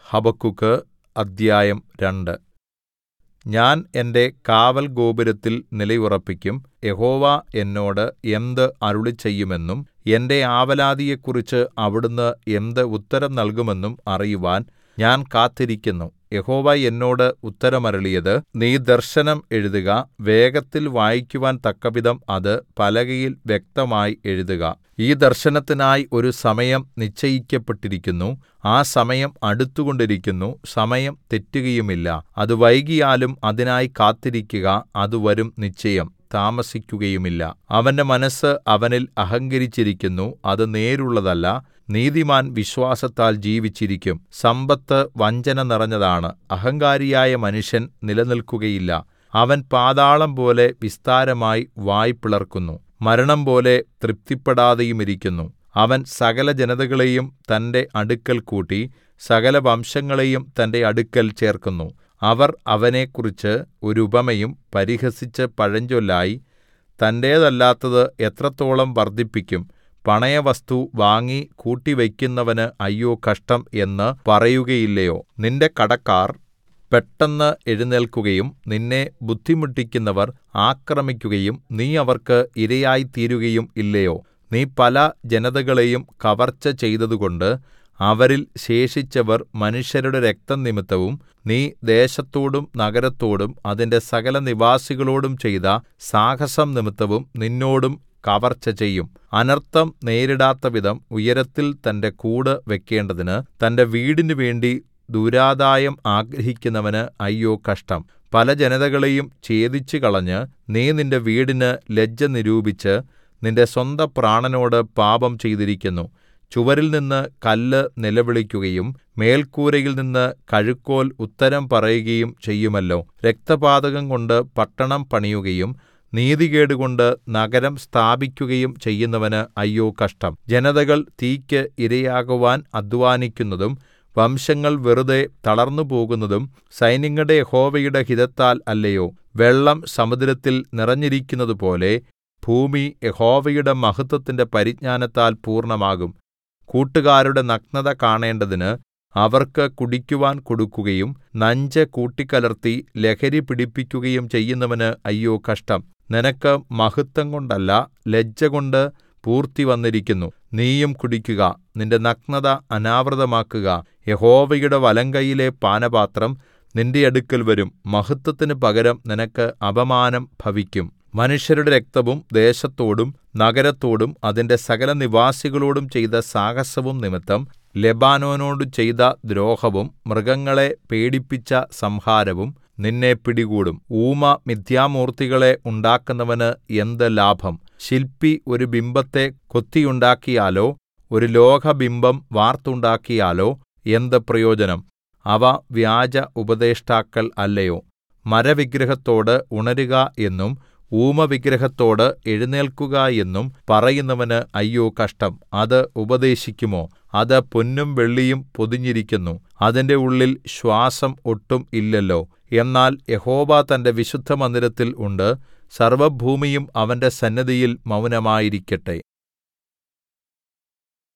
Habakkuk അദ്ധ്യായം രണ്ട് ഞാൻ എന്റെ കാവൽഗോപുരത്തിൽ നിലയുറപ്പിക്കും യഹോവ എന്നോട് എന്ത് അരുളിച്ചെയ്യുമെന്നും എന്റെ ആവലാതിയെക്കുറിച്ച് അവിടുന്ന് എന്ത് ഉത്തരം നൽകുമെന്നും അറിയുവാൻ ഞാൻ കാത്തിരിക്കുന്നു യഹോവ എന്നോട് ഉത്തരമരുളിയത് നീ ദർശനം എഴുതുക വേഗത്തിൽ വായിക്കുവാൻ തക്കവിധം അത് പലകയിൽ വ്യക്തമായി എഴുതുക ഈ ദർശനത്തിനായി ഒരു സമയം നിശ്ചയിക്കപ്പെട്ടിരിക്കുന്നു ആ സമയം അടുത്തുകൊണ്ടിരിക്കുന്നു സമയം തെറ്റുകയുമില്ല അത് വൈകിയാലും അതിനായി കാത്തിരിക്കുക അത് വരും നിശ്ചയം താമസിക്കുകയുമില്ല അവന്റെ മനസ്സ് അവനിൽ അഹങ്കരിച്ചിരിക്കുന്നു അത് നേരുള്ളതല്ല നീതിമാൻ വിശ്വാസത്താൽ ജീവിച്ചിരിക്കും സമ്പത്ത് വഞ്ചന നിറഞ്ഞതാണ് അഹങ്കാരിയായ മനുഷ്യൻ നിലനിൽക്കുകയില്ല അവൻ പാതാളം പോലെ വിസ്താരമായി വായ് പിളർക്കുന്നു മരണംപോലെ തൃപ്തിപ്പെടാതെയുമിരിക്കുന്നു അവൻ സകല ജനതകളെയും തന്റെ അടുക്കൽ കൂട്ടി സകല വംശങ്ങളെയും തന്റെ അടുക്കൽ ചേർക്കുന്നു അവർ അവനെക്കുറിച്ച് ഒരു ഉപമയും പരിഹസിച്ച് പഴഞ്ചൊല്ലായി തന്റേതല്ലാത്തത് എത്രത്തോളം വർദ്ധിപ്പിക്കും പണയവസ്തു വാങ്ങി കൂട്ടിവയ്ക്കുന്നവന് അയ്യോ കഷ്ടം എന്ന് പറയുകയില്ലയോ നിന്റെ കടക്കാർ പെട്ടെന്ന് എഴുന്നേൽക്കുകയും നിന്നെ ബുദ്ധിമുട്ടിക്കുന്നവർ ആക്രമിക്കുകയും നീ അവർക്ക് ഇരയായിത്തീരുകയും ഇല്ലയോ നീ പല ജനതകളെയും കവർച്ച ചെയ്തതുകൊണ്ട് അവരിൽ ശേഷിച്ചവർ മനുഷ്യരുടെ രക്തം നിമിത്തവും നീ ദേശത്തോടും നഗരത്തോടും അതിന്റെ സകല നിവാസികളോടും ചെയ്ത സാഹസം നിമിത്തവും നിന്നോടും കവർച്ച ചെയ്യും അനർത്ഥം നേരിടാത്തവിധം ഉയരത്തിൽ തന്റെ കൂട് വെക്കേണ്ടതിന് തന്റെ വീടിന് വേണ്ടി ദുരാദായം ആഗ്രഹിക്കുന്നവന് അയ്യോ കഷ്ടം പല ജനതകളെയും ഛേദിച്ചുകളഞ്ഞ് നീ നിന്റെ വീടിന് ലജ്ജ നിരൂപിച്ച് നിന്റെ സ്വന്ത പ്രാണനോട് പാപം ചെയ്തിരിക്കുന്നു ചുവരിൽനിന്ന് കല്ല് നിലവിളിക്കുകയും മേൽക്കൂരയിൽനിന്ന് കഴുക്കോൽ ഉത്തരം പറയുകയും ചെയ്യുമല്ലോ രക്തപാതകം കൊണ്ട് പട്ടണം പണിയുകയും നീതികേടുകൊണ്ട് നഗരം സ്ഥാപിക്കുകയും ചെയ്യുന്നവന് അയ്യോ കഷ്ടം ജനതകൾ തീക്ക് ഇരയാകുവാൻ അധ്വാനിക്കുന്നതും വംശങ്ങൾ വെറുതെ തളർന്നുപോകുന്നതും സൈന്യങ്ങളുടെ യഹോവയുടെ ഹിതത്താൽ അല്ലയോ വെള്ളം സമുദ്രത്തിൽ നിറഞ്ഞിരിക്കുന്നതുപോലെ ഭൂമി യഹോവയുടെ മഹത്വത്തിന്റെ പരിജ്ഞാനത്താൽ പൂർണ്ണമാകും കൂട്ടുകാരുടെ നഗ്നത കാണേണ്ടതിന് അവർക്ക് കുടിക്കുവാൻ കൊടുക്കുകയും നഞ്ച് കൂട്ടിക്കലർത്തി ലഹരി പിടിപ്പിക്കുകയും ചെയ്യുന്നവന് അയ്യോ കഷ്ടം നിനക്ക് മഹത്വം കൊണ്ടല്ല ലജ്ജകൊണ്ട് പൂർത്തി വന്നിരിക്കുന്നു നീയും കുടിക്കുക നിന്റെ നഗ്നത അനാവൃതമാക്കുക യഹോവയുടെ വലങ്കൈയിലെ പാനപാത്രം നിന്റെ അടുക്കൽ വരും മഹത്വത്തിന് പകരം നിനക്ക് അപമാനം ഭവിക്കും മനുഷ്യരുടെ രക്തവും ദേശത്തോടും നഗരത്തോടും അതിന്റെ സകല നിവാസികളോടും ചെയ്ത സാഹസവും നിമിത്തം ലെബാനോനോട് ചെയ്ത ദ്രോഹവും മൃഗങ്ങളെ പേടിപ്പിച്ച സംഹാരവും നിന്നെ പിടികൂടും ഊമ മിഥ്യാമൂർത്തികളെ ഉണ്ടാക്കുന്നവന് എന്ത് ലാഭം ശില്പി ഒരു ബിംബത്തെ കൊത്തിയുണ്ടാക്കിയാലോ ഒരു ലോഹബിംബം വാർത്തുണ്ടാക്കിയാലോ എന്ത് പ്രയോജനം അവ വ്യാജ ഉപദേഷ്ടാക്കൾ അല്ലയോ മരവിഗ്രഹത്തോട് ഉണരുക എന്നും ഊമവിഗ്രഹത്തോട് എഴുന്നേൽക്കുക എന്നും പറയുന്നവന് അയ്യോ കഷ്ടം അത് ഉപദേശിക്കുമോ അത് പൊന്നും വെള്ളിയും പൊതിഞ്ഞിരിക്കുന്നു അതിന്റെ ഉള്ളിൽ ശ്വാസം ഒട്ടും ഇല്ലല്ലോ എന്നാൽ യഹോവ തന്റെ വിശുദ്ധമന്ദിരത്തിൽ ഉണ്ട് സർവ്വഭൂമിയും അവന്റെ സന്നിധിയിൽ മൗനമായിരിക്കട്ടെ